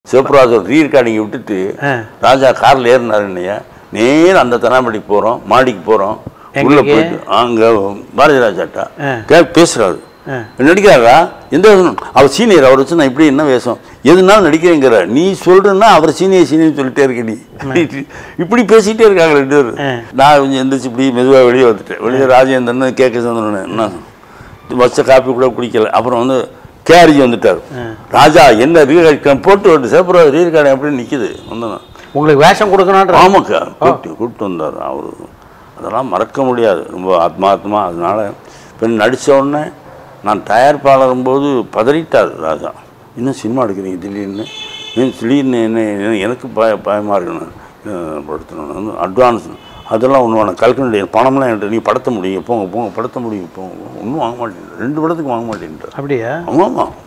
சிவபிரகாஷ் ரீ recording விட்டுட்டு ஆ. ராஜா காரில் ஏறினாரு என்னையா நேரா அந்த தனாம்படிக்கு போகிறோம் மாடிக்கு போகிறோம் உள்ள எங்கேக்கு? போயிட்டு அங்கே பாரதி ராஜாட்டா ஆ. கே பேசுகிறாரு ஆ. நடிக்கிறாரா எந்த வேஷம்? அவர் சீனியர் அவர் வச்சு நான் இப்படி என்ன வேஷம் எதுனாலும் நடிக்கிறேங்கிற நீ சொல்றேன்னா அவர் சீனியர் சீனியர் சொல்லிட்டே இருக்க நீ இப்படி பேசிட்டே இருக்காங்க ரெண்டு பேரும் ஆ. நான் கொஞ்சம் எந்திரிச்சு இப்படி மெதுவாக வெளியே வந்துட்டேன் வெளியே ராஜேந்திரன் கே கே சந்திரன் என்ன வச்ச காப்பி கூட குடிக்கல அப்புறம் வந்து கேரிஜி வந்துட்டார் ராஜா என்ன ரீகார்டு போட்டு விட்டு சேப்பரா ரீகார்டு எப்படி நிற்கிது வந்தேன் உங்களுக்கு வேஷம் கொடுக்கணுன்ற ஆமாக்கா கூப்பிட்டு கூப்பிட்டு வந்தார் அவர் அதெல்லாம் மறக்க முடியாது ரொம்ப ஆத்மாத்மா அதனால பெண் நடித்த உடனே நான் தயாரிப்பாளரும் போது பதறிட்டார் ராஜா இன்னும் சினிமா எடுக்கிறீங்க திடீர்னு ஏன் திடீர்னு என்ன என்ன- எனக்கு பய பயமாக இருக்கணும் அஹ் படுத்தணும் அட்வான்ஸ் அதெல்லாம் ஒன்று வேணும் கல்கனுடைய பணம்லாம் என்கிட்ட நீ படுத்த முடியும் போங்க போங்க படுத்த முடியும் போங்க ஒன்றும் வாங்க மாட்டேன் ரெண்டு படத்துக்கு வாங்க மாட்டேன்ட்டார் அப்படியா ஆமாம்